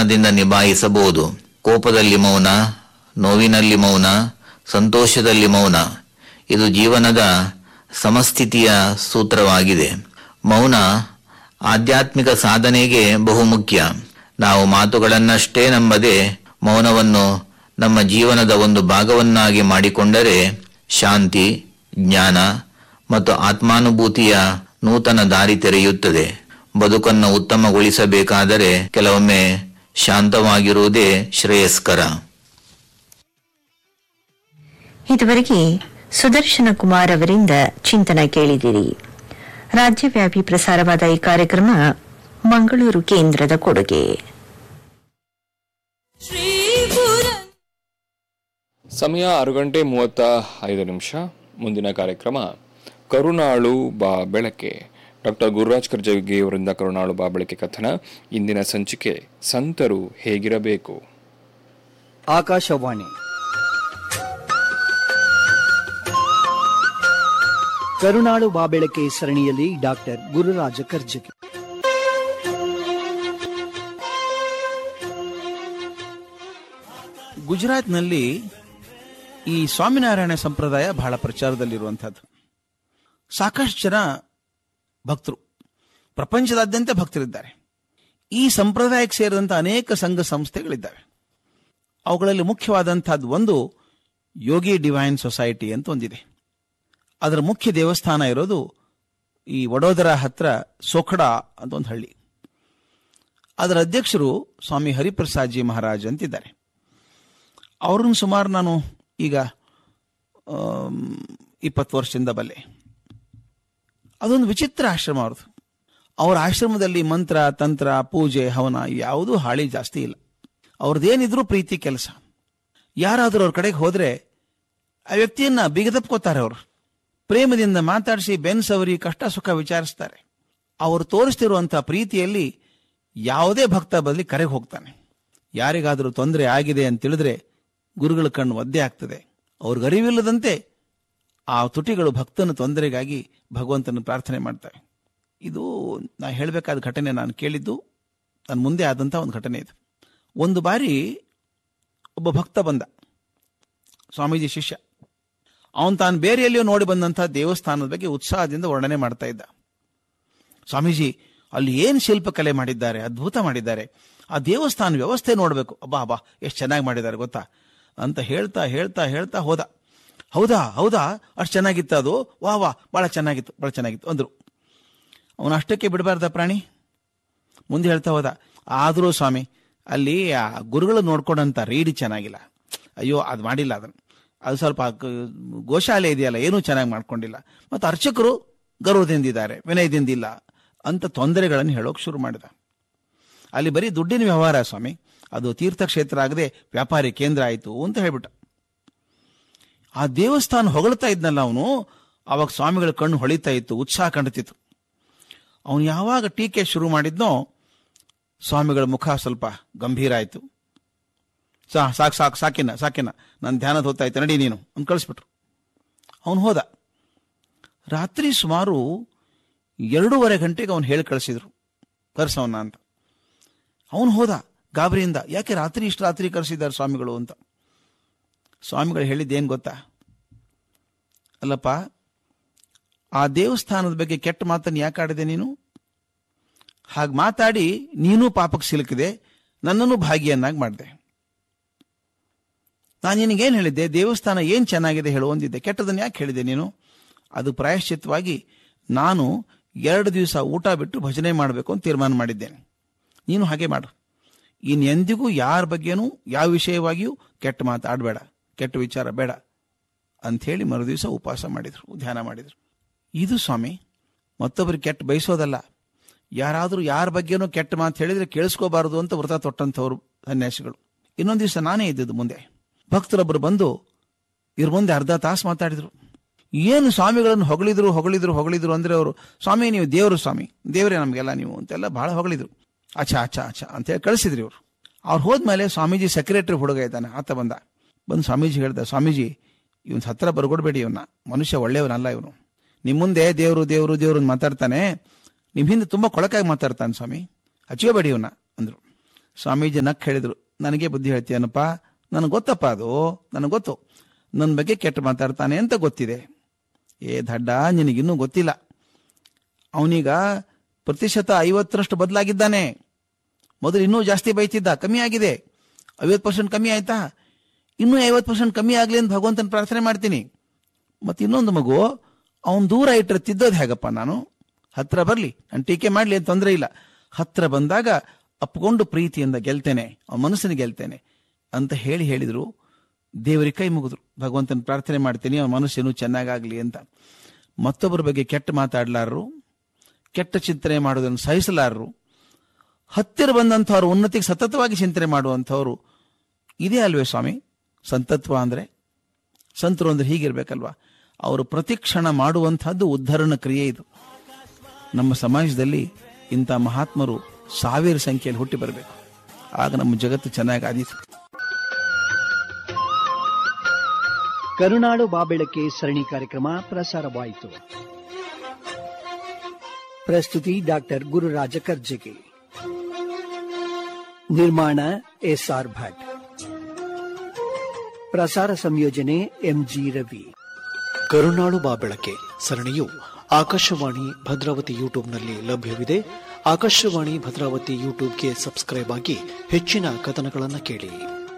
ಸಂಯಮನದಿಂದ ನಿಭಾಯಿಸಬಹುದು ಕೋಪದಲ್ಲಿ ಮೌನ ನೋವಿನಲ್ಲಿ ಮೌನ ಸಂತೋಷದಲ್ಲಿ ಮೌನ ಇದು ಜೀವನದ ಸಮಸ್ಥಿತಿಯ ಸೂತ್ರವಾಗಿದೆ ಮೌನ ಆಧ್ಯಾತ್ಮಿಕ ಸಾಧನೆಗೆ ಬಹುಮುಖ್ಯ ನಾವು ಮಾತುಗಳನ್ನಷ್ಟೇ ನಂಬದೆ ಮೌನವನ್ನು ನಮ್ಮ ಜೀವನದ ಒಂದು ಭಾಗವನ್ನಾಗಿ ಮಾಡಿಕೊಂಡರೆ ಶಾಂತಿ ಜ್ಞಾನ ಮತ್ತು ಆತ್ಮಾನುಭೂತಿಯ ನೂತನ ದಾರಿ ತೆರೆಯುತ್ತದೆ ಬದುಕನ್ನು ಉತ್ತಮಗೊಳಿಸಬೇಕಾದರೆ ಕೆಲವೊಮ್ಮೆ ಶಾಂತವಾಗಿರುವುದೇ ಶ್ರೇಯಸ್ಕರ ಇದುವರೆಗೆ ಸುದರ್ಶನ ಕುಮಾರ್ ಅವರಿಂದ ಚಿಂತನ ಕೇಳಿದಿರಿ ರಾಜ್ಯವ್ಯಾಪಿ ಪ್ರಸಾರವಾದ ಈ ಕಾರ್ಯಕ್ರಮ ಮಂಗಳೂರು ಕೇಂದ್ರದ ಕೊಡುಗೆ ಸಮಯ ಆರು ಗಂಟೆ ಮೂವತ್ತ ಐದು ನಿಮಿಷ ಮುಂದಿನ ಕಾರ್ಯಕ್ರಮ ಕರುಣಾಳು ಬಾ ಬೆಳಕೆ ಡಾಕ್ಟರ್ ಗುರುರಾಜ್ ಕರ್ಜಗಿ ಅವರಿಂದ ಕರುಣಾಳು ಬಾ ಬೆಳಕೆ ಕಥನ ಇಂದಿನ ಸಂಚಿಕೆ ಸಂತರು ಹೇಗಿರಬೇಕು ಆಕಾಶವಾಣಿ ಕರುನಾಡು ಬಾಬೆಳಕೆ ಸರಣಿಯಲ್ಲಿ ಡಾಕ್ಟರ್ ಗುರುರಾಜ ಕರ್ಜಗಿ ಗುಜರಾತ್ನಲ್ಲಿ ಈ ಸ್ವಾಮಿನಾರಾಯಣ ಸಂಪ್ರದಾಯ ಬಹಳ ಪ್ರಚಾರದಲ್ಲಿರುವಂಥದ್ದು ಸಾಕಷ್ಟು ಜನ ಭಕ್ತರು ಪ್ರಪಂಚದಾದ್ಯಂತ ಭಕ್ತರಿದ್ದಾರೆ ಈ ಸಂಪ್ರದಾಯಕ್ಕೆ ಸೇರಿದಂಥ ಅನೇಕ ಸಂಘ ಸಂಸ್ಥೆಗಳಿದ್ದಾವೆ ಅವುಗಳಲ್ಲಿ ಮುಖ್ಯವಾದಂಥದ್ದು ಒಂದು ಯೋಗಿ ಡಿವೈನ್ ಸೊಸೈಟಿ ಅಂತ ಒಂದಿದೆ ಅದರ ಮುಖ್ಯ ದೇವಸ್ಥಾನ ಇರೋದು ಈ ವಡೋದರ ಹತ್ರ ಸೋಖಡ ಅಂತ ಒಂದು ಹಳ್ಳಿ ಅದರ ಅಧ್ಯಕ್ಷರು ಸ್ವಾಮಿ ಹರಿಪ್ರಸಾದ್ ಜಿ ಮಹಾರಾಜ್ ಅಂತಿದ್ದಾರೆ ಅವ್ರನ್ನ ಸುಮಾರು ನಾನು ಈಗ ಇಪ್ಪತ್ತು ವರ್ಷದಿಂದ ಬಲ್ಲೆ ಅದೊಂದು ವಿಚಿತ್ರ ಆಶ್ರಮ ಅವ್ರದ್ದು ಅವರ ಆಶ್ರಮದಲ್ಲಿ ಮಂತ್ರ ತಂತ್ರ ಪೂಜೆ ಹವನ ಯಾವುದೂ ಹಾಳಿ ಜಾಸ್ತಿ ಇಲ್ಲ ಅವ್ರದ್ದೇನಿದ್ರೂ ಪ್ರೀತಿ ಕೆಲಸ ಯಾರಾದರೂ ಅವ್ರ ಕಡೆಗೆ ಹೋದ್ರೆ ಆ ವ್ಯಕ್ತಿಯನ್ನ ಬಿಗದಪ್ಕೋತಾರೆ ಅವರು ಪ್ರೇಮದಿಂದ ಮಾತಾಡಿಸಿ ಬೆನ್ಸವರಿ ಕಷ್ಟ ಸುಖ ವಿಚಾರಿಸ್ತಾರೆ ಅವರು ತೋರಿಸ್ತಿರುವಂತಹ ಪ್ರೀತಿಯಲ್ಲಿ ಯಾವುದೇ ಭಕ್ತ ಬದಲಿ ಕರೆಗೆ ಹೋಗ್ತಾನೆ ಯಾರಿಗಾದರೂ ತೊಂದರೆ ಆಗಿದೆ ಅಂತ ತಿಳಿದ್ರೆ ಗುರುಗಳ ಕಣ್ಣು ಒದ್ದೆ ಆಗ್ತದೆ ಅವ್ರಿಗೆ ಅರಿವಿಲ್ಲದಂತೆ ಆ ತುಟಿಗಳು ಭಕ್ತನ ತೊಂದರೆಗಾಗಿ ಭಗವಂತನ ಪ್ರಾರ್ಥನೆ ಮಾಡ್ತವೆ ಇದು ನಾ ಹೇಳಬೇಕಾದ ಘಟನೆ ನಾನು ಕೇಳಿದ್ದು ನನ್ನ ಮುಂದೆ ಆದಂಥ ಒಂದು ಘಟನೆ ಇದು ಒಂದು ಬಾರಿ ಒಬ್ಬ ಭಕ್ತ ಬಂದ ಸ್ವಾಮೀಜಿ ಶಿಷ್ಯ ಅವನು ತಾನು ಬೇರೆ ಎಲ್ಲಿಯೋ ನೋಡಿ ಬಂದಂಥ ದೇವಸ್ಥಾನದ ಬಗ್ಗೆ ಉತ್ಸಾಹದಿಂದ ವರ್ಣನೆ ಮಾಡ್ತಾ ಇದ್ದ ಸ್ವಾಮೀಜಿ ಅಲ್ಲಿ ಏನು ಶಿಲ್ಪಕಲೆ ಮಾಡಿದ್ದಾರೆ ಅದ್ಭುತ ಮಾಡಿದ್ದಾರೆ ಆ ದೇವಸ್ಥಾನ ವ್ಯವಸ್ಥೆ ನೋಡಬೇಕು ಅಬ್ಬಾ ಅಬ್ಬಾ ಎಷ್ಟು ಚೆನ್ನಾಗಿ ಮಾಡಿದ್ದಾರೆ ಗೊತ್ತಾ ಅಂತ ಹೇಳ್ತಾ ಹೇಳ್ತಾ ಹೇಳ್ತಾ ಹೋದ ಹೌದಾ ಹೌದಾ ಅಷ್ಟು ಚೆನ್ನಾಗಿತ್ತು ಅದು ವಾ ವಾ ಭಾಳ ಚೆನ್ನಾಗಿತ್ತು ಭಾಳ ಚೆನ್ನಾಗಿತ್ತು ಅಂದರು ಅವನು ಅಷ್ಟಕ್ಕೆ ಬಿಡಬಾರ್ದ ಪ್ರಾಣಿ ಮುಂದೆ ಹೇಳ್ತಾ ಹೋದ ಆದರೂ ಸ್ವಾಮಿ ಅಲ್ಲಿ ಆ ಗುರುಗಳು ನೋಡ್ಕೊಂಡಂತ ರೀಡಿ ಚೆನ್ನಾಗಿಲ್ಲ ಅಯ್ಯೋ ಅದು ಮಾಡಿಲ್ಲ ಅದನ್ನು ಅದು ಸ್ವಲ್ಪ ಕ- ಗೋಶಾಲೆ ಇದೆಯಲ್ಲ ಏನೂ ಚೆನ್ನಾಗಿ ಮಾಡ್ಕೊಂಡಿಲ್ಲ ಮತ್ತು ಅರ್ಚಕರು ಗೌರವದಿಂದಿದ್ದಾರೆ ವಿನಯದಿಂದಿಲ್ಲ ಅಂತ ತೊಂದರೆಗಳನ್ನು ಹೇಳೋಕೆ ಶುರು ಮಾಡಿದ ಅಲ್ಲಿ ಬರೀ ದುಡ್ಡಿನ ವ್ಯವಹಾರ ಸ್ವಾಮಿ ಅದು ತೀರ್ಥಕ್ಷೇತ್ರ ಆಗದೆ ವ್ಯಾಪಾರಿ ಕೇಂದ್ರ ಆಯಿತು ಅಂತ ಹೇಳ್ಬಿಟ್ಟ ಆ ದೇವಸ್ಥಾನ ಹೊಗಳ್ತಾ ಇದ್ನಲ್ಲ ಅವನು ಅವಾಗ ಸ್ವಾಮಿಗಳ ಕಣ್ಣು ಹೊಳಿತಾ ಇತ್ತು ಉತ್ಸಾಹ ಕಾಣ್ತಿತ್ತು ಅವನು ಯಾವಾಗ ಟೀಕೆ ಶುರು ಮಾಡಿದ್ನೋ ಸ್ವಾಮಿಗಳ ಮುಖ ಸ್ವಲ್ಪ ಗಂಭೀರ ಆಯಿತು ಸಾ ಸಾಕು ಸಾಕು ಸಾಕಿನ ಸಾಕಿನ ನನ್ನ ಧ್ಯಾನದ ಹೊತ್ತಾಯ್ತು ನಡಿ ನೀನು ಅಂತ ಕಳಿಸ್ಬಿಟ್ರು ಅವನು ಹೋದ ರಾತ್ರಿ ಸುಮಾರು ಎರಡೂವರೆ ಗಂಟೆಗೆ ಅವನು ಹೇಳಿ ಕಳಿಸಿದ್ರು ಕರ್ಸವನ್ನ ಅಂತ ಅವನು ಹೋದ ಗಾಬರಿಯಿಂದ ಯಾಕೆ ರಾತ್ರಿ ಇಷ್ಟು ರಾತ್ರಿ ಕರೆಸಿದ್ದಾರೆ ಸ್ವಾಮಿಗಳು ಅಂತ ಸ್ವಾಮಿಗಳು ಹೇಳಿದ್ದೇನು ಗೊತ್ತಾ ಅಲ್ಲಪ್ಪ ಆ ದೇವಸ್ಥಾನದ ಬಗ್ಗೆ ಕೆಟ್ಟ ಮಾತನ್ನು ಯಾಕೆ ಆಡಿದೆ ನೀನು ಹಾಗೆ ಮಾತಾಡಿ ನೀನು ಪಾಪಕ್ಕೆ ಸಿಲುಕಿದೆ ನನ್ನನ್ನು ಭಾಗಿಯನ್ನಾಗಿ ಮಾಡಿದೆ ನಾನು ನಿನಗೇನು ಹೇಳಿದ್ದೆ ದೇವಸ್ಥಾನ ಏನು ಚೆನ್ನಾಗಿದೆ ಹೇಳು ಒಂದಿದ್ದೆ ಕೆಟ್ಟದನ್ನು ಯಾಕೆ ಹೇಳಿದೆ ನೀನು ಅದು ಪ್ರಾಯಶ್ಚಿತ್ತವಾಗಿ ನಾನು ಎರಡು ದಿವಸ ಊಟ ಬಿಟ್ಟು ಭಜನೆ ಮಾಡಬೇಕು ಅಂತ ತೀರ್ಮಾನ ಮಾಡಿದ್ದೇನೆ ನೀನು ಹಾಗೆ ಮಾಡು ಇನ್ನು ಎಂದಿಗೂ ಯಾರ ಬಗ್ಗೆನೂ ಯಾವ ವಿಷಯವಾಗಿಯೂ ಕೆಟ್ಟ ಮಾತಾಡಬೇಡ ಕೆಟ್ಟ ವಿಚಾರ ಬೇಡ ಅಂಥೇಳಿ ಮರುದಿವಸ ಉಪವಾಸ ಮಾಡಿದರು ಧ್ಯಾನ ಮಾಡಿದರು ಇದು ಸ್ವಾಮಿ ಮತ್ತೊಬ್ಬರಿಗೆ ಕೆಟ್ಟ ಬಯಸೋದಲ್ಲ ಯಾರಾದರೂ ಯಾರ ಬಗ್ಗೆನೂ ಕೆಟ್ಟ ಮಾತು ಹೇಳಿದ್ರೆ ಕೇಳಿಸ್ಕೋಬಾರದು ಅಂತ ವ್ರತ ತೊಟ್ಟಂಥವ್ರು ಸನ್ಯಾಸಿಗಳು ಇನ್ನೊಂದು ದಿವಸ ನಾನೇ ಇದ್ದಿದ್ದು ಮುಂದೆ ಭಕ್ತರೊಬ್ಬರು ಬಂದು ಇವ್ರ ಮುಂದೆ ಅರ್ಧ ತಾಸು ಮಾತಾಡಿದ್ರು ಏನು ಸ್ವಾಮಿಗಳನ್ನು ಹೊಗಳಿದ್ರು ಹೊಗಳಿದ್ರು ಹೊಗಳಿದ್ರು ಅಂದ್ರೆ ಅವರು ಸ್ವಾಮಿ ನೀವು ದೇವರು ಸ್ವಾಮಿ ದೇವರೇ ನಮಗೆಲ್ಲ ನೀವು ಅಂತೆಲ್ಲ ಬಹಳ ಹೊಗಳಿದ್ರು ಅಚ್ಚಾ ಅಚ್ಚಾ ಅಚ್ಚಾ ಅಂತೇಳಿ ಕಳಿಸಿದ್ರಿ ಇವರು ಅವ್ರು ಹೋದ್ಮೇಲೆ ಸ್ವಾಮೀಜಿ ಸೆಕ್ರೆಟರಿ ಹುಡುಗ ಇದ್ದಾನೆ ಆತ ಬಂದ ಬಂದು ಸ್ವಾಮೀಜಿ ಹೇಳ್ದ ಸ್ವಾಮೀಜಿ ಇವನ್ ಹತ್ರ ಬರ್ಕೊಡ್ಬೇಡಿ ಇವನ್ನ ಮನುಷ್ಯ ಒಳ್ಳೆಯವನಲ್ಲ ಇವನು ನಿಮ್ಮ ಮುಂದೆ ದೇವರು ದೇವರು ದೇವರು ಅಂತ ಮಾತಾಡ್ತಾನೆ ನಿಮ್ಮ ಹಿಂದೆ ತುಂಬಾ ಕೊಳಕಾಗಿ ಮಾತಾಡ್ತಾನೆ ಸ್ವಾಮಿ ಹಚ್ಕೋಬೇಡಿ ಇವನ್ನ ಅಂದ್ರು ಸ್ವಾಮೀಜಿ ನಕ್ ಹೇಳಿದ್ರು ನನಗೆ ಬುದ್ಧಿ ಹೇಳ್ತೀಯನಪ್ಪ ನನಗೆ ಗೊತ್ತಪ್ಪ ಅದು ನನಗೆ ಗೊತ್ತು ನನ್ನ ಬಗ್ಗೆ ಕೆಟ್ಟ ಮಾತಾಡ್ತಾನೆ ಅಂತ ಗೊತ್ತಿದೆ ಏ ದಡ್ಡ ನಿನಗಿನ್ನೂ ಗೊತ್ತಿಲ್ಲ ಅವನೀಗ ಪ್ರತಿಶತ ಐವತ್ತರಷ್ಟು ಬದಲಾಗಿದ್ದಾನೆ ಮೊದಲು ಇನ್ನೂ ಜಾಸ್ತಿ ಬೈತಿದ್ದ ಕಮ್ಮಿ ಆಗಿದೆ ಐವತ್ತು ಪರ್ಸೆಂಟ್ ಕಮ್ಮಿ ಆಯ್ತಾ ಇನ್ನೂ ಐವತ್ತು ಪರ್ಸೆಂಟ್ ಕಮ್ಮಿ ಆಗಲಿ ಅಂತ ಭಗವಂತನ ಪ್ರಾರ್ಥನೆ ಮಾಡ್ತೀನಿ ಮತ್ತೆ ಇನ್ನೊಂದು ಮಗು ಅವನ್ ದೂರ ಇಟ್ಟರೆ ತಿದ್ದೋದು ಹೇಗಪ್ಪ ನಾನು ಹತ್ರ ಬರಲಿ ನಾನು ಟೀಕೆ ಮಾಡಲಿ ಅಂತ ತೊಂದರೆ ಇಲ್ಲ ಹತ್ರ ಬಂದಾಗ ಅಪ್ಕೊಂಡು ಪ್ರೀತಿಯಿಂದ ಗೆಲ್ತೇನೆ ಅವನ ಮನಸ್ಸನ್ನು ಗೆಲ್ತೇನೆ ಅಂತ ಹೇಳಿ ಹೇಳಿದ್ರು ದೇವರಿಗೆ ಕೈ ಮುಗಿದ್ರು ಭಗವಂತನ ಪ್ರಾರ್ಥನೆ ಮಾಡ್ತೀನಿ ಅವನ ಮನಸ್ಸೇನು ಚೆನ್ನಾಗಾಗ್ಲಿ ಅಂತ ಮತ್ತೊಬ್ಬರ ಬಗ್ಗೆ ಕೆಟ್ಟ ಮಾತಾಡ್ಲಾರರು ಕೆಟ್ಟ ಚಿಂತನೆ ಮಾಡೋದನ್ನು ಸಹಿಸಲಾರರು ಹತ್ತಿರ ಬಂದಂಥವ್ರು ಉನ್ನತಿಗೆ ಸತತವಾಗಿ ಚಿಂತನೆ ಮಾಡುವಂಥವ್ರು ಇದೇ ಅಲ್ವೇ ಸ್ವಾಮಿ ಸಂತತ್ವ ಅಂದ್ರೆ ಸಂತರು ಅಂದ್ರೆ ಹೀಗಿರ್ಬೇಕಲ್ವಾ ಅವರು ಪ್ರತಿಕ್ಷಣ ಮಾಡುವಂತಹದ್ದು ಉದ್ಧರಣ ಕ್ರಿಯೆ ಇದು ನಮ್ಮ ಸಮಾಜದಲ್ಲಿ ಇಂಥ ಮಹಾತ್ಮರು ಸಾವಿರ ಸಂಖ್ಯೆಯಲ್ಲಿ ಹುಟ್ಟಿ ಬರಬೇಕು ಆಗ ನಮ್ಮ ಜಗತ್ತು ಚೆನ್ನಾಗಿ ಆದೀತು ಕರುನಾಡು ಬಾಬೆಳಕೆ ಸರಣಿ ಕಾರ್ಯಕ್ರಮ ಪ್ರಸಾರವಾಯಿತು ಪ್ರಸ್ತುತಿ ಡಾಕ್ಟರ್ ಗುರುರಾಜ ಕರ್ಜಗಿ ನಿರ್ಮಾಣ ಎಸ್ಆರ್ ಭಟ್ ಪ್ರಸಾರ ಸಂಯೋಜನೆ ಎಂಜಿ ರವಿ ಕರುನಾಳು ಬಾಬೆಳಕೆ ಸರಣಿಯು ಆಕಾಶವಾಣಿ ಭದ್ರಾವತಿ ಯೂಟ್ಯೂಬ್ನಲ್ಲಿ ಲಭ್ಯವಿದೆ ಆಕಾಶವಾಣಿ ಭದ್ರಾವತಿ ಯೂಟ್ಯೂಬ್ಗೆ ಸಬ್ಸ್ಕ್ರೈಬ್ ಆಗಿ ಹೆಚ್ಚಿನ ಕಥನಗಳನ್ನು ಕೇಳಿ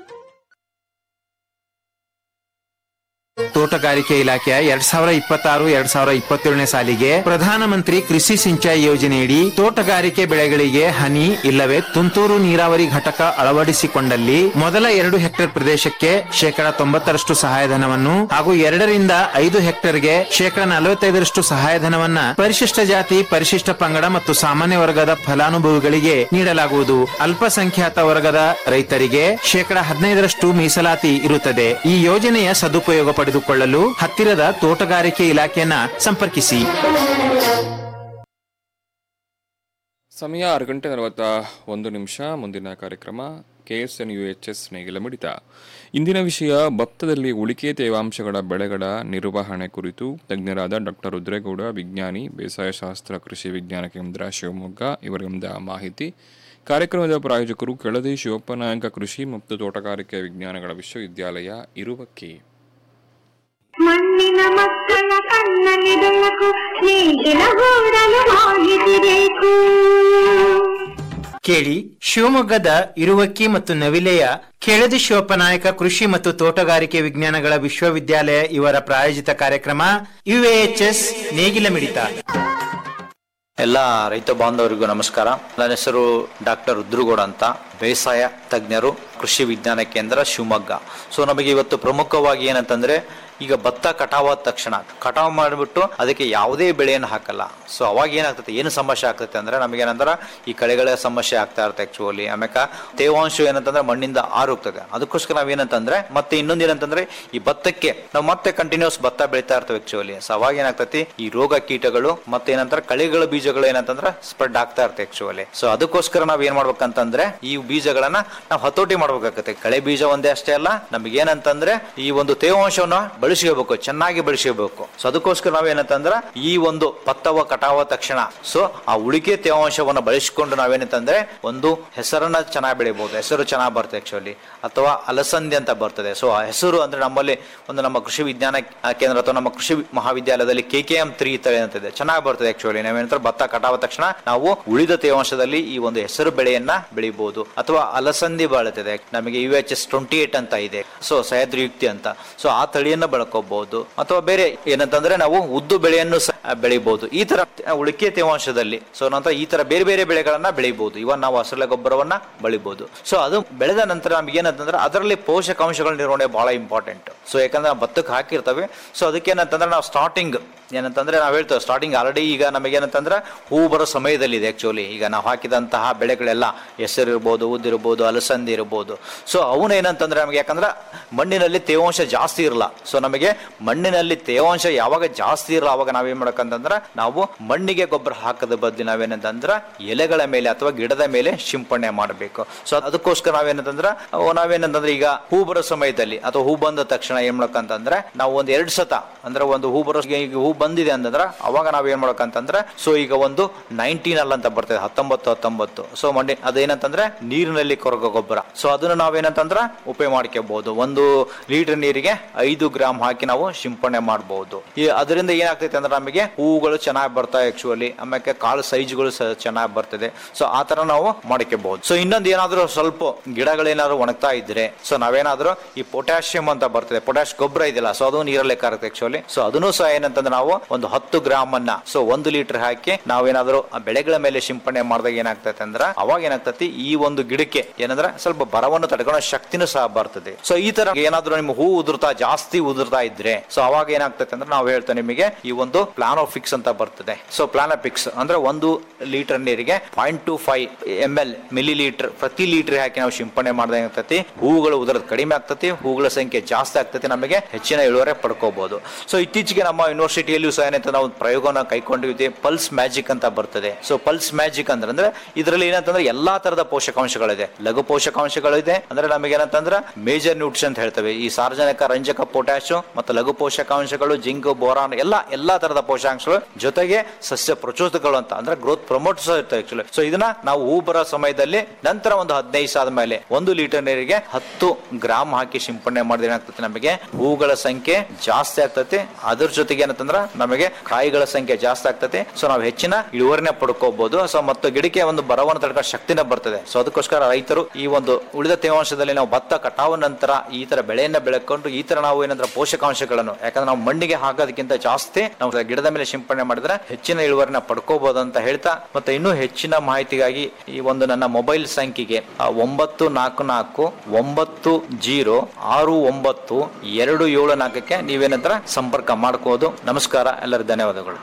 ತೋಟಗಾರಿಕೆ ಇಲಾಖೆಯ ಎರಡ್ ಸಾವಿರ ಇಪ್ಪತ್ತಾರು ಎರಡ್ ಸಾವಿರ ಇಪ್ಪತ್ತೇಳನೇ ಸಾಲಿಗೆ ಪ್ರಧಾನಮಂತ್ರಿ ಕೃಷಿ ಸಿಂಚಾಯಿ ಯೋಜನೆಯಡಿ ತೋಟಗಾರಿಕೆ ಬೆಳೆಗಳಿಗೆ ಹನಿ ಇಲ್ಲವೇ ತುಂತುರು ನೀರಾವರಿ ಘಟಕ ಅಳವಡಿಸಿಕೊಂಡಲ್ಲಿ ಮೊದಲ ಎರಡು ಹೆಕ್ಟೇರ್ ಪ್ರದೇಶಕ್ಕೆ ಶೇಕಡ ತೊಂಬತ್ತರಷ್ಟು ಸಹಾಯಧನವನ್ನು ಹಾಗೂ ಎರಡರಿಂದ ಐದು ಹೆಕ್ಟೇರ್ಗೆ ಶೇಕಡ ನಲವತ್ತೈದರಷ್ಟು ಸಹಾಯಧನವನ್ನ ಪರಿಶಿಷ್ಟ ಜಾತಿ ಪರಿಶಿಷ್ಟ ಪಂಗಡ ಮತ್ತು ಸಾಮಾನ್ಯ ವರ್ಗದ ಫಲಾನುಭವಿಗಳಿಗೆ ನೀಡಲಾಗುವುದು ಅಲ್ಪಸಂಖ್ಯಾತ ವರ್ಗದ ರೈತರಿಗೆ ಶೇಕಡ ಹದಿನೈದರಷ್ಟು ಮೀಸಲಾತಿ ಇರುತ್ತದೆ ಈ ಯೋಜನೆಯ ಸದುಪಯೋಗ ಪಡೆದುಕೊಳ್ಳಲು ಹತ್ತಿರದ ತೋಟಗಾರಿಕೆ ಇಲಾಖೆಯನ್ನ ಸಂಪರ್ಕಿಸಿ ಸಮಯ ಆರು ಗಂಟೆ ನಲವತ್ತ ಒಂದು ನಿಮಿಷ ಮುಂದಿನ ಕಾರ್ಯಕ್ರಮ K S N U H S ನೇಗಿಲ ಮಿಡಿತ ಇಂದಿನ ವಿಷಯ ಭತ್ತದಲ್ಲಿ ಉಳಿಕೆ ತೇವಾಂಶಗಳ ಬೆಳೆಗಳ ನಿರ್ವಹಣೆ ಕುರಿತು ತಜ್ಞರಾದ ಡಾಕ್ಟರ್ ರುದ್ರೇಗೌಡ ವಿಜ್ಞಾನಿ ಬೇಸಾಯ ಶಾಸ್ತ್ರ ಕೃಷಿ ವಿಜ್ಞಾನ ಕೇಂದ್ರ ಶಿವಮೊಗ್ಗ ಇವರಿಂದ ಮಾಹಿತಿ ಕಾರ್ಯಕ್ರಮದ ಪ್ರಾಯೋಜಕರು ಕೆಳದಿ ಶಿವಪ್ಪನಾಯಕ ಕೃಷಿ ಮತ್ತು ತೋಟಗಾರಿಕೆ ವಿಜ್ಞಾನಗಳ ವಿಶ್ವವಿದ್ಯಾಲಯ ಇರುವಕ್ಕಿ ಮಣ್ಣಿನ ಮಕ್ಕಳ ಕಣ್ಣಲ್ಲಿ ಬೆಳಕು ನೇಗಿಲ ಗೂಡಲು ಮಾಹಿತಿ ಬೇಕು ಕೇಳಿ ಶಿವಮೊಗ್ಗದ ಇರುವಕ್ಕಿ ಮತ್ತು ನವಿಲೆಯ ಕೆಳದಿ ಶಿವಪ್ಪನಾಯಕ ಕೃಷಿ ಮತ್ತು ತೋಟಗಾರಿಕೆ ವಿಜ್ಞಾನಗಳ ವಿಶ್ವವಿದ್ಯಾಲಯ ಇವರ ಪ್ರಾಯೋಜಿತ ಕಾರ್ಯಕ್ರಮ ಯುಎಎಚ್ಎಸ್ ನೇಗಿಲ ಮಿಡಿತ ಎಲ್ಲ ರೈತ ಬಾಂಧವರಿಗೂ ನಮಸ್ಕಾರ ನನ್ನ ಹೆಸರು ಡಾಕ್ಟರ್ ರುದ್ರುಗೌಡ ಅಂತ ಬೇಸಾಯ ತಜ್ಞರು ಕೃಷಿ ವಿಜ್ಞಾನ ಕೇಂದ್ರ ಶಿವಮೊಗ್ಗ ಸೊ ನಮಗೆ ಇವತ್ತು ಪ್ರಮುಖವಾಗಿ ಏನಂತಂದ್ರೆ ಈಗ ಭತ್ತ ಕಟಾವಾದ ತಕ್ಷಣ ಕಟಾವು ಮಾಡಿಬಿಟ್ಟು ಅದಕ್ಕೆ ಯಾವುದೇ ಬೆಳೆಯನ್ನು ಹಾಕಲ್ಲ ಸೊ ಅವಾಗ ಏನಾಗ್ತದೆ ಏನು ಸಮಸ್ಯೆ ಆಗ್ತೈತೆ ಅಂದ್ರೆ ನಮಗೇನಂದ್ರೆ ಈ ಕಳೆಗಳ ಸಮಸ್ಯೆ ಆಗ್ತಾ ಇರುತ್ತೆ ಆಕ್ಚುಲಿ ಆಮೇಲೆ ತೇವಾಂಶ ಏನಂತಂದ್ರೆ ಮಣ್ಣಿಂದ ಆರೋಗ್ತದೆ ಅದಕ್ಕೋಸ್ಕರ ನಾವೇನಂತಂದ್ರೆ ಮತ್ತೆ ಇನ್ನೊಂದು ಏನಂತಂದ್ರೆ ಈ ಭತ್ತಕ್ಕೆ ನಾವು ಮತ್ತೆ ಕಂಟಿನ್ಯೂಸ್ ಭತ್ತ ಬೆಳಿತಾ ಇರ್ತೇವೆ ಆಕ್ಚುಲಿ ಸೊ ಅವಾಗ ಏನಾಗ್ತೈತಿ ಈ ರೋಗ ಕೀಟಗಳು ಮತ್ತೆ ಏನಂತಾರೆ ಕಳೆಗಳ ಬೀಜಗಳು ಏನಂತಂದ್ರೆ ಸ್ಪ್ರೆಡ್ ಆಗ್ತಾ ಇರುತ್ತೆ ಆಕ್ಚುಲಿ ಸೊ ಅದಕ್ಕೋಸ್ಕರ ನಾವ್ ಏನ್ ಮಾಡ್ಬೇಕಂತಂದ್ರೆ ಈ ಬೀಜಗಳನ್ನ ನಾವು ಹತೋಟಿ ಮಾಡ್ಬೇಕಾಗತ್ತೆ ಕಳೆ ಬೀಜ ಒಂದೇ ಅಷ್ಟೇ ಅಲ್ಲ ನಮ್ಗೆ ಏನಂತಂದ್ರೆ ಈ ಒಂದು ತೇವಾಂಶವನ್ನ ಬಳಸ್ಕೋಬೇಕು ಚೆನ್ನಾಗಿ ಬಳಸ್ಕೋಬೇಕು ಸೊ ಅದಕ್ಕೋಸ್ಕರ ನಾವೇನಂತಂದ್ರೆ ಈ ಒಂದು ಭತ್ತವ ಕಟಾವ ತಕ್ಷಣ ಸೊ ಆ ಉಳಿಕೆ ತೇವಾಂಶವನ್ನ ಬಳಸಿಕೊಂಡು ನಾವೇನಂತಂದ್ರೆ ಒಂದು ಹೆಸರನ್ನ ಚೆನ್ನಾಗಿ ಬೆಳಿಬಹುದು ಹೆಸರು ಚೆನ್ನಾಗಿ ಬರ್ತದೆ ಆಕ್ಚುಲಿ ಅಥವಾ ಅಲಸಂದಿ ಅಂತ ಬರ್ತದೆ ಸೊ ಆ ಹೆಸರು ಅಂದ್ರೆ ನಮ್ಮಲ್ಲಿ ಒಂದು ನಮ್ಮ ಕೃಷಿ ವಿಜ್ಞಾನ ಕೇಂದ್ರ ಅಥವಾ ನಮ್ಮ ಕೃಷಿ ಮಹಾವಿದ್ಯಾಲಯದಲ್ಲಿ ಕೆ ಕೆ ಎಂ ತ್ರೀ ತಳಿ ಅಂತಿದೆ ಚೆನ್ನಾಗಿ ಬರ್ತದೆ ಆಕ್ಚುಲಿ ನಾವೇನಂತಾರೆ ಭತ್ತ ಕಟಾವ ತಕ್ಷಣ ನಾವು ಉಳಿದ ತೇವಾಂಶದಲ್ಲಿ ಈ ಒಂದು ಹೆಸರು ಬೆಳೆಯನ್ನ ಬೆಳಿಬಹುದು ಅಥವಾ ಅಲಸಂದಿ ಬಾಳುತ್ತದೆ ನಮಗೆ U H S twenty eight ಅಂತ ಇದೆ ಸೊ ಸಹ್ಯಾದ್ರಿಯುಕ್ತಿ ಅಂತ ಸೊ ಆ ತಳಿಯನ್ನ ಬೆಳ್ಕೋಬಹುದು ಅಥವಾ ಬೇರೆ ಏನಂತಂದ್ರೆ ನಾವು ಉದ್ದು ಬೆಳೆಯನ್ನು ಸಹ ಬೆಳಿಬಹುದು ಈ ತರ ಉಳಿಕೆ ತೇವಾಂಶದಲ್ಲಿ ಸೊ ನಂತರ ಈ ತರ ಬೇರೆ ಬೇರೆ ಬೆಳೆಗಳನ್ನ ಬೆಳಿಬಹುದು ಇವನ್ ನಾವು ಹಸರಲೆ ಗೊಬ್ಬರವನ್ನ ಬೆಳಿಬಹುದು ಸೊ ಅದು ಬೆಳೆದ ನಂತರ ನಮ್ಗೆ ಏನಂತಂದ್ರೆ ಅದರಲ್ಲಿ ಪೋಷಕಾಂಶಗಳ ನಿರ್ವಹಣೆ ಬಹಳ ಇಂಪಾರ್ಟೆಂಟ್ ಸೊ ಯಾಕಂದ್ರೆ ನಾವು ಭತ್ತಕ್ಕೆ ಹಾಕಿರ್ತವೆ ಸೊ ಅದಕ್ಕೆ ಏನಂತಂದ್ರೆ ನಾವು ಸ್ಟಾರ್ಟಿಂಗ್ ಏನಂತಂದ್ರೆ ನಾವು ಹೇಳ್ತೇವೆ ಸ್ಟಾರ್ಟಿಂಗ್ ಆಲ್ರೆಡಿ ಈಗ ನಮಗೇನಂತಂದ್ರೆ ಹೂ ಬರೋ ಸಮಯದಲ್ಲಿ ಇದೆ ಆಕ್ಚುಲಿ ಈಗ ನಾವು ಹಾಕಿದಂತಹ ಬೆಳೆಗಳೆಲ್ಲ ಹೆಸರು ಇರ್ಬೋದು ಉದ್ದಿರ್ಬೋದು ಅಲಸಂದಿ ಇರ್ಬೋದು ಸೊ ಅವನು ಏನಂತಂದ್ರೆ ನಮಗೆ ಯಾಕಂದ್ರೆ ಮಣ್ಣಿನಲ್ಲಿ ತೇವಾಂಶ ಜಾಸ್ತಿ ಇರಲ್ಲ ಸೊ ನಮಗೆ ಮಣ್ಣಿನಲ್ಲಿ ತೇವಾಂಶ ಯಾವಾಗ ಜಾಸ್ತಿ ಇರಲ್ಲ ಅವಾಗ ನಾವೇನ್ ಮಾಡ್ಬೇಕಂತಂದ್ರೆ ನಾವು ಮಣ್ಣಿಗೆ ಗೊಬ್ಬರ ಹಾಕದ ಬದಲು ನಾವೇನಂತಂದ್ರೆ ಎಲೆಗಳ ಮೇಲೆ ಅಥವಾ ಗಿಡದ ಮೇಲೆ ಸಿಂಪಡಣೆ ಮಾಡಬೇಕು ಸೊ ಅದಕ್ಕೋಸ್ಕರ ನಾವೇನಂತಂದ್ರೆ ಅವು ನಾವೇನಂತಂದ್ರೆ ಈಗ ಹೂ ಬರೋ ಸಮಯದಲ್ಲಿ ಅಥವಾ ಹೂ ಬಂದ ತಕ್ಷಣ ಏನ್ ಮಾಡ್ಬೇಕಂತಂದ್ರೆ ನಾವು ಒಂದ್ ಎರಡ್ ಸತ ಅಂದ್ರೆ ಒಂದು ಹೂ ಬರೋ ಈಗ ಹೂ ಬಂದಿದೆ ಅಂತಂದ್ರೆ ಅವಾಗ ನಾವ್ ಏನ್ ಮಾಡ್ಬೇಕಂತಂದ್ರೆ ಸೊ ಈಗ ಒಂದು ನೈನ್ಟೀನ್ ಅಲ್ಲ ಅಂತ ಬರ್ತದೆ ಹತ್ತೊಂಬತ್ತು ಹತ್ತೊಂಬತ್ತು ಸೊ ಮಂಡಿ ಅದೇನಂತಂದ್ರೆ ನೀರಿನಲ್ಲಿ ಕೊರಗೋ ಗೊಬ್ಬರ ಸೊ ಅದನ್ನು ನಾವೇನಂತಂದ್ರ ಉಪಯೋಗ ಮಾಡ್ಕೋಬಹುದು ಒಂದು ಲೀಟರ್ ನೀರಿಗೆ ಐದು ಗ್ರಾಮ್ ಹಾಕಿ ನಾವು ಸಿಂಪಡಣೆ ಮಾಡಬಹುದು ಈ ಅದರಿಂದ ಏನಾಗ್ತೈತೆ ಅಂದ್ರೆ ನಮಗೆ ಹೂವುಗಳು ಚೆನ್ನಾಗಿ ಬರ್ತಾವೆ ಆಕ್ಚುಲಿ ಆಮೇಲೆ ಕಾಳು ಸೈಜ್ಗಳು ಚೆನ್ನಾಗಿ ಬರ್ತದೆ ಸೊ ಆ ತರ ನಾವು ಮಾಡ್ಕೋಬಹುದು ಸೊ ಇನ್ನೊಂದು ಏನಾದ್ರೂ ಸ್ವಲ್ಪ ಗಿಡಗಳೇನಾದ್ರು ಒಣಗ್ತಾ ಇದ್ರೆ ಸೊ ನಾವೇನಾದ್ರೂ ಈ ಪೊಟ್ಯಾಷಿಯಂ ಅಂತ ಬರ್ತದೆ ಪೊಟ್ಯಾಶ್ ಗೊಬ್ಬರ ಇದೆಯಲ್ಲ ಸೊ ಅದು ನೀರಲ್ಲೇ ಕರತ್ತೆ ಆಕ್ಚುಲಿ ಸೊ ಅದನ್ನು ಸಹ ಏನಂತಂದ್ರೆ ನಾವು ಒಂದು ಹತ್ತು ಗ್ರಾಮ್ ಅನ್ನ ಸೊ ಒಂದು ಲೀಟರ್ ಹಾಕಿ ನಾವೇನಾದ್ರೂ ಆ ಬೆಳೆಗಳ ಮೇಲೆ ಸಿಂಪಡಣೆ ಮಾಡಿದಾಗ ಏನಾಗ್ತೈತೆ ಅಂದ್ರೆ ಅವಾಗ ಏನಾಗ್ತತಿ ಈ ಒಂದು ಗಿಡಕ್ಕೆ ಏನಂದ್ರೆ ಸ್ವಲ್ಪ ಬರವನ್ನು ತಡ್ಕೊಳ್ಳೋ ಶಕ್ತಿನೂ ಸಹ ಬರ್ತದೆ ಸೊ ಈ ತರ ಏನಾದ್ರೂ ನಿಮ್ಮ ಹೂ ಉದುರ್ತಾ ಜಾಸ್ತಿ ಉದುರ್ತಾ ಇದ್ರೆ ಸೊ ಅವಾಗ ಏನಾಗ್ತೈತೆ ಅಂದ್ರೆ ನಾವು ಹೇಳ್ತೇವೆ ನಿಮಗೆ ಈ ಒಂದು ಪ್ಲಾನೋಫಿಕ್ಸ್ ಅಂತ ಬರ್ತದೆ ಸೊ ಪ್ಲಾನೋಫಿಕ್ಸ್ ಅಂದ್ರೆ ಒಂದು ಲೀಟರ್ ನೀರಿಗೆ point two five M L millilitre ಪ್ರತಿ ಲೀಟರ್ ಹಾಕಿ ನಾವು ಸಿಂಪಡಣೆ ಮಾಡಿದಾಗ ಏನಾಗ್ತತಿ ಹೂಗಳು ಉದುರೋದು ಕಡಿಮೆ ಆಗ್ತತಿ ಹೂಗಳ ಸಂಖ್ಯೆ ಜಾಸ್ತಿ ಆಗ್ತತಿ ನಮಗೆ ಹೆಚ್ಚಿನ ಇಳುವರಿ ಪಡ್ಕೋಬಹುದು ಸೊ ಇತ್ತೀಚೆಗೆ ನಮ್ಮ ಯೂನಿವರ್ಸಿಟಿಯಲ್ಲಿಯೂ ಸಹ ಏನಂತ ನಾವು ಪ್ರಯೋಗನ ಕೈಕೊಂಡಿದ್ವಿ ಪಲ್ಸ್ ಮ್ಯಾಜಿಕ್ ಅಂತ ಬರ್ತದೆ ಸೊ ಪಲ್ಸ್ ಮ್ಯಾಜಿಕ್ ಅಂದ್ರೆ ಅಂದ್ರೆ ಇದರಲ್ಲಿ ಏನಂತಂದ್ರೆ ಎಲ್ಲಾ ತರದ ಪೋಷಕಾಂಶಗಳಿದೆ ಲಘು ಪೋಷಕಾಂಶಗಳಿದೆ ಅಂದ್ರೆ ನಮಗೆ ಏನಂತಂದ್ರೆ ಮೇಜರ್ ನ್ಯೂಟ್ರಿಷನ್ ಅಂತ ಹೇಳ್ತೇವೆ ಈ ಸಾರ್ವಜನಿಕ ರಂಜಕ ಪೊಟ್ಯಾಶು ಮತ್ತು ಲಘು ಪೋಷಕಾಂಶಗಳು ಜಿಂಕ್ ಬೋರಾನ್ ಎಲ್ಲ ಎಲ್ಲಾ ತರದ ಪೋಷಕಾಂಶಗಳು ಜೊತೆಗೆ ಸಸ್ಯ ಪ್ರಚೋದಕಗಳು ಅಂತ ಅಂದ್ರೆ ಗ್ರೋತ್ ಪ್ರಮೋಟ್ಸ್ ಇರ್ತವೆ ಆಕ್ಚುಲಿ ಸೊ ಇದನ್ನ ನಾವು ಹೂ ಬರೋ ಸಮಯದಲ್ಲಿ ನಂತರ ಒಂದು ಹದಿನೈದು ಸಾದ ಮೇಲೆ ಒಂದು ಲೀಟರ್ ನೀರಿಗೆ ಹತ್ತು ಗ್ರಾಮ್ ಹಾಕಿ ಸಿಂಪಡಣೆ ಮಾಡಿದ್ರೆ ಏನಾಗ್ತದೆ ನಮಗೆ ಹೂಗಳ ಸಂಖ್ಯೆ ಜಾಸ್ತಿ ಆಗ್ತದೆ ಅದ್ರ ಜೊತೆಗೆ ಏನಂತಂದ್ರ ನಮಗೆ ಕಾಯಿಗಳ ಸಂಖ್ಯೆ ಜಾಸ್ತಿ ಆಗ್ತದೆ ಸೊ ನಾವು ಹೆಚ್ಚಿನ ಇಳುವರಿನ ಪಡ್ಕೋಬಹುದು ಸೊ ಮತ್ತು ಗಿಡಕ್ಕೆ ಒಂದು ಬರವನ್ನು ತಡ್ಕೋ ಶಕ್ತಿನ ಬರ್ತದೆ ಸೊ ಅದಕ್ಕೋಸ್ಕರ ರೈತರು ಈ ಒಂದು ಉಳಿದ ತೇವಾಂಶದಲ್ಲಿ ನಾವು ಭತ್ತ ಕಟಾವು ನಂತರ ಈ ತರ ಬೆಳೆಯನ್ನ ಬೆಳಕೊಂಡು ಈ ತರ ನಾವು ಏನಂದ್ರೆ ಪೋಷಕಾಂಶಗಳನ್ನು ಯಾಕಂದ್ರೆ ನಾವು ಮಣ್ಣಿಗೆ ಹಾಕೋದಕ್ಕಿಂತ ಜಾಸ್ತಿ ನಾವು ಗಿಡದ ಮೇಲೆ ಸಿಂಪಡಣೆ ಮಾಡಿದ್ರೆ ಹೆಚ್ಚಿನ ಇಳುವರಿನ ಪಡ್ಕೋಬಹುದು ಅಂತ ಹೇಳ್ತಾ ಮತ್ತೆ ಇನ್ನೂ ಹೆಚ್ಚಿನ ಮಾಹಿತಿಗಾಗಿ ಈ ಒಂದು ನನ್ನ ಮೊಬೈಲ್ ಸಂಖ್ಯೆಗೆ ಆ, ಒಂಬತ್ತು ನಾಲ್ಕು ನಾಲ್ಕು ಒಂಬತ್ತು ಜೀರೋ ಆರು ಒಂಬತ್ತು ಎರಡು ಏಳು ನಾಲ್ಕಕ್ಕೆ ನೀವೇನಂತರ ಸಂಪರ್ಕ ಮಾಡ್ಕೋದು ನಮಸ್ಕಾರ ಎಲ್ಲರಿಗೂ ಧನ್ಯವಾದಗಳು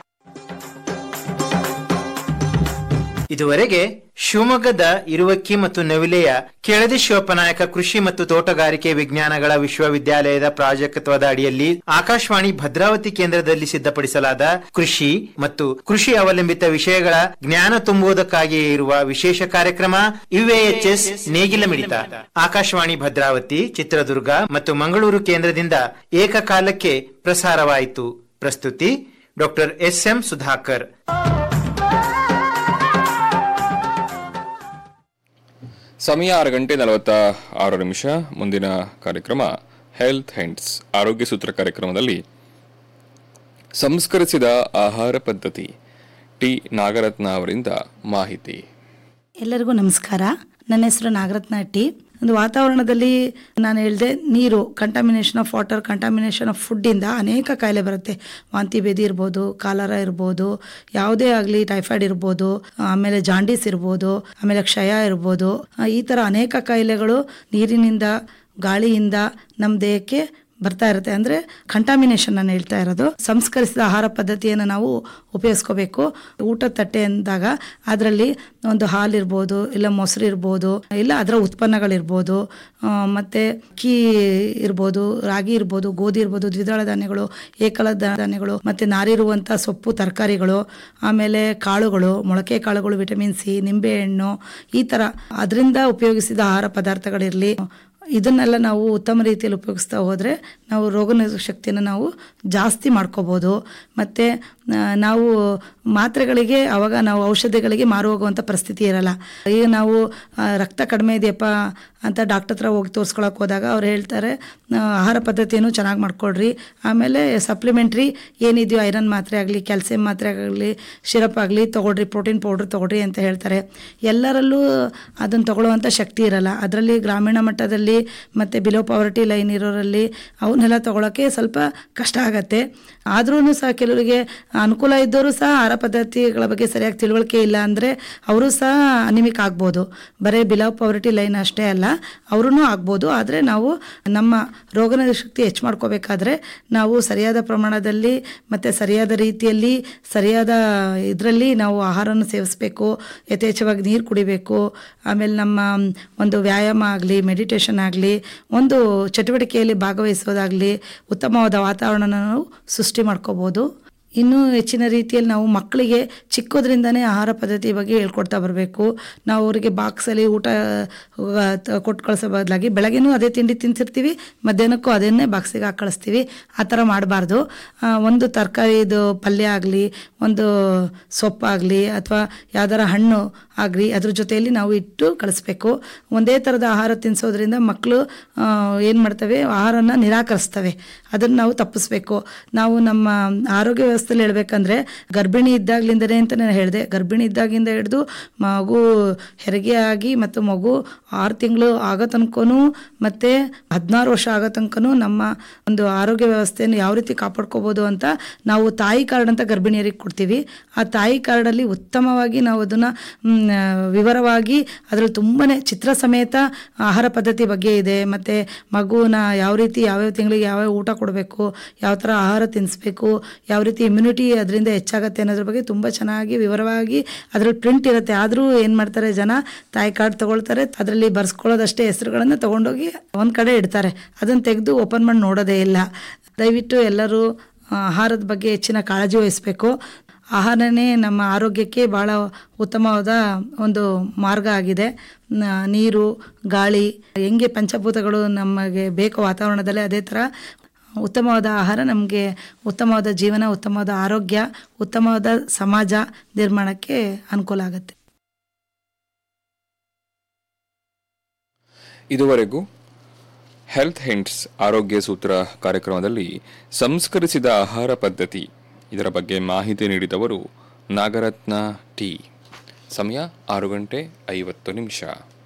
ಇದುವರೆಗೆ ಶಿವಮೊಗ್ಗದ ಇರುವಕ್ಕಿ ಮತ್ತು ನವಿಲೆಯ ಕೆಳದಿ ಶಿವಪ್ಪನಾಯಕ ಕೃಷಿ ಮತ್ತು ತೋಟಗಾರಿಕೆ ವಿಜ್ಞಾನಗಳ ವಿಶ್ವವಿದ್ಯಾಲಯದ ಪ್ರಾಜೆಕ್ಟ್ವದ ಅಡಿಯಲ್ಲಿ ಆಕಾಶವಾಣಿ ಭದ್ರಾವತಿ ಕೇಂದ್ರದಲ್ಲಿ ಸಿದ್ಧಪಡಿಸಲಾದ ಕೃಷಿ ಮತ್ತು ಕೃಷಿ ಅವಲಂಬಿತ ವಿಷಯಗಳ ಜ್ಞಾನ ತುಂಬುವುದಕ್ಕಾಗಿಯೇ ಇರುವ ವಿಶೇಷ ಕಾರ್ಯಕ್ರಮ ಯುಎಎಚ್ಎಸ್ ನೇಗಿಲ ಮಿಡಿತ ಆಕಾಶವಾಣಿ ಭದ್ರಾವತಿ ಚಿತ್ರದುರ್ಗ ಮತ್ತು ಮಂಗಳೂರು ಕೇಂದ್ರದಿಂದ ಏಕಕಾಲಕ್ಕೆ ಪ್ರಸಾರವಾಯಿತು ಪ್ರಸ್ತುತಿ ಡಾಕ್ಟರ್ ಎಸ್ ಎಂ ಸುಧಾಕರ್ ಸಮಯ ಆರು ಗಂಟೆ ನಲವತ್ತ ಆರು ನಿಮಿಷ ಮುಂದಿನ ಕಾರ್ಯಕ್ರಮ ಹೆಲ್ತ್ ಹೆಂಡ್ಸ್ ಆರೋಗ್ಯ ಸೂತ್ರ ಕಾರ್ಯಕ್ರಮದಲ್ಲಿ ಸಂಸ್ಕರಿಸಿದ ಆಹಾರ ಪದ್ಧತಿ ಟಿ ನಾಗರತ್ನ ಅವರಿಂದ ಮಾಹಿತಿ ಎಲ್ಲರಿಗೂ ನಮಸ್ಕಾರ ನನ್ನ ಹೆಸರು ನಾಗರತ್ನ ಟಿ ಒಂದು ವಾತಾವರಣದಲ್ಲಿ ನಾನು ಹೇಳಿದೆ ನೀರು contamination of water contamination of ಫುಡ್ಡಿಂದ ಅನೇಕ ಕಾಯಿಲೆ ಬರುತ್ತೆ ವಾಂತಿ ಭೇದಿ ಇರ್ಬೋದು ಕಾಲರ ಇರ್ಬೋದು ಯಾವುದೇ ಆಗಲಿ ಟೈಫಾಯ್ಡ್ ಇರ್ಬೋದು ಆಮೇಲೆ ಜಾಂಡೀಸ್ ಇರ್ಬೋದು ಆಮೇಲೆ ಕ್ಷಯ ಇರ್ಬೋದು ಆ, ಈ ಥರ ಅನೇಕ ಕಾಯಿಲೆಗಳು ನೀರಿನಿಂದ ಗಾಳಿಯಿಂದ ನಮ್ಮ ದೇಹಕ್ಕೆ ಬರ್ತಾ ಇರುತ್ತೆ ಅಂದರೆ ಕಂಟಾಮಿನೇಷನ್ ನಾನು ಹೇಳ್ತಾ ಇರೋದು ಸಂಸ್ಕರಿಸಿದ ಆಹಾರ ಪದ್ಧತಿಯನ್ನು ನಾವು ಉಪಯೋಗಿಸ್ಕೋಬೇಕು ಊಟದ ತಟ್ಟೆ ಅಂದಾಗ ಅದರಲ್ಲಿ ಒಂದು ಹಾಲಿರ್ಬೋದು ಇಲ್ಲ ಮೊಸರು ಇರ್ಬೋದು ಇಲ್ಲ ಅದರ ಉತ್ಪನ್ನಗಳಿರ್ಬೋದು ಆ, ಮತ್ತೆ ಅಕ್ಕಿ ಇರ್ಬೋದು ರಾಗಿ ಇರ್ಬೋದು ಗೋಧಿ ಇರ್ಬೋದು ದ್ವಿದಳ ಧಾನ್ಯಗಳು ಏಕಲ ಧಾನ್ಯಗಳು ಮತ್ತೆ ನಾರಿರುವಂಥ ಸೊಪ್ಪು ತರಕಾರಿಗಳು ಆಮೇಲೆ ಕಾಳುಗಳು ಮೊಳಕೆ ಕಾಳುಗಳು ವಿಟಮಿನ್ ಸಿ ನಿಂಬೆಹಣ್ಣು ಈ ಥರ ಅದರಿಂದ ಉಪಯೋಗಿಸಿದ ಆಹಾರ ಪದಾರ್ಥಗಳಿರಲಿ ಇದನ್ನೆಲ್ಲ ನಾವು ಉತ್ತಮ ರೀತಿಯಲ್ಲಿ ಉಪಯೋಗಿಸ್ತಾ ಹೋದರೆ ನಾವು ರೋಗ ನಿರೋಧಕ ಶಕ್ತಿಯನ್ನು ನಾವು ಜಾಸ್ತಿ ಮಾಡ್ಕೋಬೋದು ಮತ್ತು ನಾವು ಮಾತ್ರೆಗಳಿಗೆ ಅವಾಗ ನಾವು ಔಷಧಿಗಳಿಗೆ ಮಾರು ಹೋಗುವಂಥ ಪರಿಸ್ಥಿತಿ ಇರಲ್ಲ ಈಗ ನಾವು ಆ, ರಕ್ತ ಕಡಿಮೆ ಇದೆಯಪ್ಪ ಅಂತ ಡಾಕ್ಟರ್ ಹತ್ರ ಹೋಗಿ ತೋರಿಸ್ಕೊಳಕ್ಕೆ ಹೋದಾಗ ಅವ್ರು ಹೇಳ್ತಾರೆ ಆ, ಆಹಾರ ಪದ್ಧತಿಯನ್ನು ಚೆನ್ನಾಗಿ ಮಾಡ್ಕೊಳ್ರಿ ಆಮೇಲೆ ಸಪ್ಲಿಮೆಂಟ್ರಿ ಏನಿದೆಯೋ ಐರನ್ ಮಾತ್ರೆ ಆಗಲಿ ಕ್ಯಾಲ್ಸಿಯಂ ಮಾತ್ರೆ ಆಗಲಿ ಸಿರಪ್ ಆಗಲಿ ತೊಗೊಳ್ರಿ ಪ್ರೋಟೀನ್ ಪೌಡ್ರ್ ತೊಗೊಳ್ರಿ ಅಂತ ಹೇಳ್ತಾರೆ ಎಲ್ಲರಲ್ಲೂ ಅದನ್ನು ತಗೊಳ್ಳುವಂಥ ಶಕ್ತಿ ಇರಲ್ಲ ಅದರಲ್ಲಿ ಗ್ರಾಮೀಣ ಮಟ್ಟದಲ್ಲಿ ಮತ್ತು ಬಿಲೋ ಪಾವರ್ಟಿ ಲೈನ್ ಇರೋರಲ್ಲಿ ಅವನ್ನೆಲ್ಲ ತೊಗೊಳಕ್ಕೆ ಸ್ವಲ್ಪ ಕಷ್ಟ ಆಗತ್ತೆ ಆದ್ರೂ ಸಹ ಕೆಲವರಿಗೆ ಅನುಕೂಲ ಇದ್ದವರು ಸಹ ಆಹಾರ ಪದ್ಧತಿಗಳ ಬಗ್ಗೆ ಸರಿಯಾಗಿ ತಿಳುವಳಿಕೆ ಇಲ್ಲ ಅಂದರೆ ಅವರು ಸಹ ಅನಿಮಿಕ್ ಆಗ್ಬೋದು ಬರೀ ಬಿಲೋ ಪಾವರ್ಟಿ ಲೈನ್ ಅಷ್ಟೇ ಅಲ್ಲ ಅವರೂ ಆಗ್ಬೋದು ಆದರೆ ನಾವು ನಮ್ಮ ರೋಗನಿರೋಧಕ ಶಕ್ತಿ ಹೆಚ್ಚು ಮಾಡ್ಕೋಬೇಕಾದ್ರೆ ನಾವು ಸರಿಯಾದ ಪ್ರಮಾಣದಲ್ಲಿ ಮತ್ತು ಸರಿಯಾದ ರೀತಿಯಲ್ಲಿ ಸರಿಯಾದ ಇದರಲ್ಲಿ ನಾವು ಆಹಾರವನ್ನು ಸೇವಿಸಬೇಕು ಯಥೇಚ್ಛವಾಗಿ ನೀರು ಕುಡಿಬೇಕು ಆಮೇಲೆ ನಮ್ಮ ಒಂದು ವ್ಯಾಯಾಮ ಆಗಲಿ ಮೆಡಿಟೇಷನ್ ಆಗಲಿ ಒಂದು ಚಟುವಟಿಕೆಯಲ್ಲಿ ಭಾಗವಹಿಸೋದಾಗಲಿ ಉತ್ತಮವಾದ ವಾತಾವರಣನ ನಾವು ಸೃಷ್ಟಿ ಮಾಡ್ಕೋಬೋದು ಇನ್ನೂ ಹೆಚ್ಚಿನ ರೀತಿಯಲ್ಲಿ ನಾವು ಮಕ್ಕಳಿಗೆ ಚಿಕ್ಕೋದ್ರಿಂದನೇ ಆಹಾರ ಪದ್ಧತಿ ಬಗ್ಗೆ ಹೇಳ್ಕೊಡ್ತಾ ಬರಬೇಕು ನಾವು ಅವರಿಗೆ ಬಾಕ್ಸಲ್ಲಿ ಊಟ ಆ, ತ- ಕೊಟ್ಟು ಕಳಿಸೋ ಬದಲಾಗಿ ಬೆಳಗ್ಗೆನೂ ಅದೇ ತಿಂಡಿ ತಿನ್ಸಿರ್ತೀವಿ ಮಧ್ಯಾಹ್ನಕ್ಕೂ ಅದನ್ನೇ ಬಾಕ್ಸಿಗೆ ಹಾಕಿ ಕಳಿಸ್ತೀವಿ ಆ ಥರ ಮಾಡಬಾರ್ದು ಒಂದು ತರಕಾರಿದು ಪಲ್ಯ ಆಗಲಿ ಒಂದು ಸೊಪ್ಪಾಗಲಿ ಅಥವಾ ಯಾವ್ದಾರ ಹಣ್ಣು ಆಗ್ರಿ ಅದ್ರ ಜೊತೆಯಲ್ಲಿ ನಾವು ಇಟ್ಟು ಕಳಿಸ್ಬೇಕು ಒಂದೇ ಥರದ ಆಹಾರ ತಿನ್ನಿಸೋದ್ರಿಂದ ಮಕ್ಕಳು ಏನು ಮಾಡ್ತವೆ ಆಹಾರನ ನಿರಾಕರಿಸ್ತವೆ ಅದನ್ನು ನಾವು ತಪ್ಪಿಸ್ಬೇಕು ನಾವು ನಮ್ಮ ಆರೋಗ್ಯ ವ್ಯವಸ್ಥೆಯಲ್ಲಿ ಹೇಳ್ಬೇಕಂದ್ರೆ ಗರ್ಭಿಣಿ ಇದ್ದಾಗ್ಲಿಂದನೇ ಅಂತ ನಾನು ಹೇಳಿದೆ ಗರ್ಭಿಣಿ ಇದ್ದಾಗಿಂದ ಹಿಡಿದು ಮಗು ಹೆರಿಗೆ ಆಗಿ ಮತ್ತು ಮಗು ಆರು ತಿಂಗಳು ಆಗೋ ತನಕನೂ ಮತ್ತು ಹದಿನಾರು ವರ್ಷ ಆಗೋ ತನಕನೂ ನಮ್ಮ ಒಂದು ಆರೋಗ್ಯ ವ್ಯವಸ್ಥೆಯನ್ನು ಯಾವ ರೀತಿ ಕಾಪಾಡ್ಕೋಬೋದು ಅಂತ ನಾವು ತಾಯಿ ಕಾರ್ಡ್ ಅಂತ ಗರ್ಭಿಣಿಯರಿಗೆ ಕೊಡ್ತೀವಿ ಆ ತಾಯಿ ಕಾರ್ಡಲ್ಲಿ ಉತ್ತಮವಾಗಿ ನಾವು ಅದನ್ನು ವಿವರವಾಗಿ ಅದರಲ್ಲಿ ತುಂಬಾ ಚಿತ್ರ ಸಮೇತ ಆಹಾರ ಪದ್ಧತಿ ಬಗ್ಗೆ ಇದೆ ಮತ್ತು ಮಗುನ ಯಾವ ರೀತಿ ಯಾವ್ಯಾವ ತಿಂಗಳಿಗೆ ಯಾವ್ಯಾವ ಊಟ ಕೊಡಬೇಕು ಯಾವ ಥರ ಆಹಾರ ತಿನ್ನಿಸ್ಬೇಕು ಯಾವ ರೀತಿ ಇಮ್ಯುನಿಟಿ ಅದರಿಂದ ಹೆಚ್ಚಾಗತ್ತೆ ಅನ್ನೋದ್ರ ಬಗ್ಗೆ ತುಂಬ ಚೆನ್ನಾಗಿ ವಿವರವಾಗಿ ಅದರಲ್ಲಿ ಪ್ರಿಂಟ್ ಇರುತ್ತೆ ಆದರೂ ಏನು ಮಾಡ್ತಾರೆ ಜನ ತಾಯಿ ಕಾರ್ಡ್ ತಗೊಳ್ತಾರೆ ಅದರಲ್ಲಿ ಬರ್ಸ್ಕೊಳ್ಳೋದಷ್ಟೇ ಹೆಸರುಗಳನ್ನು ತಗೊಂಡೋಗಿ ಒಂದು ಕಡೆ ಇಡ್ತಾರೆ ಅದನ್ನು ತೆಗೆದು ಓಪನ್ ಮಾಡಿ ನೋಡೋದೇ ಇಲ್ಲ ದಯವಿಟ್ಟು ಎಲ್ಲರೂ ಆ, ಆಹಾರದ ಬಗ್ಗೆ ಹೆಚ್ಚಿನ ಕಾಳಜಿ ವಹಿಸಬೇಕು ಆಹಾರನೇ ನಮ್ಮ ಆರೋಗ್ಯಕ್ಕೆ ಭಾಳ ಉತ್ತಮವಾದ ಒಂದು ಮಾರ್ಗ ಆಗಿದೆ ನ- ನೀರು ಗಾಳಿ ಹೆಂಗೆ ಪಂಚಭೂತಗಳು ನಮಗೆ ಬೇಕು ವಾತಾವರಣದಲ್ಲಿ ಅದೇ ಥರ ಉತ್ತಮವಾದ ಆಹಾರ ನಮಗೆ ಉತ್ತಮವಾದ ಜೀವನ ಉತ್ತಮವಾದ ಆರೋಗ್ಯ ಉತ್ತಮವಾದ ಸಮಾಜ ನಿರ್ಮಾಣಕ್ಕೆ ಅನುಕೂಲ ಆಗುತ್ತೆ ಇದುವರೆಗೂ ಹೆಲ್ತ್ ಹಿಂಟ್ಸ್ ಆರೋಗ್ಯ ಸೂತ್ರ ಕಾರ್ಯಕ್ರಮದಲ್ಲಿ ಸಂಸ್ಕರಿಸಿದ ಆಹಾರ ಪದ್ಧತಿ ಇದರ ಬಗ್ಗೆ ಮಾಹಿತಿ ನೀಡಿದವರು ನಾಗರತ್ನ ಟಿ ಸಮಯ ಆರು ಗಂಟೆ ಐವತ್ತು ನಿಮಿಷ